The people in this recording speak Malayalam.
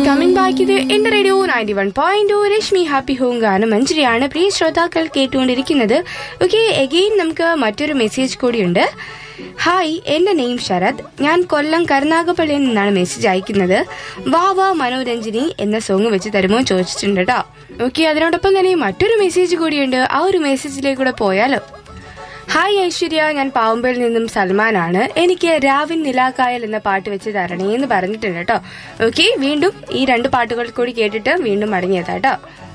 കമ്മിങ് ബാക്ക് ഇത് എന്റെ radio ninety one point Rashmi happy home ഗാനം മഞ്ജരിയാണ് പ്രിയ ശ്രോതാക്കൾ കേട്ടുകൊണ്ടിരിക്കുന്നത് ഓക്കെ എഗെയിൻ നമുക്ക് മറ്റൊരു മെസ്സേജ് കൂടിയുണ്ട് ഹായ് എന്റെ നെയിം ശരത് ഞാൻ കൊല്ലം കരുനാഗപ്പള്ളിയിൽ നിന്നാണ് മെസ്സേജ് അയക്കുന്നത് വാ വാ മനോരഞ്ജിനി എന്ന സോങ് വെച്ച് തരുമോ ചോദിച്ചിട്ടുണ്ട് കേട്ടോ ഓക്കെ അതിനോടൊപ്പം തന്നെ മറ്റൊരു മെസ്സേജ് കൂടിയുണ്ട് ആ ഒരു മെസ്സേജിലേക്കൂടെ പോയാലോ ഹായ് ഐശ്വര്യ ഞാൻ പാവുമ്പയിൽ നിന്നും സൽമാനാണ് എനിക്ക് രാവിൻ നിലാക്കായൽ എന്ന പാട്ട് വെച്ച് തരണേ എന്ന് പറഞ്ഞിട്ടുണ്ട് കേട്ടോ ഓക്കെ വീണ്ടും ഈ രണ്ട് പാട്ടുകൾ കൂടി കേട്ടിട്ട് വീണ്ടും മടങ്ങിയതാ കേട്ടോ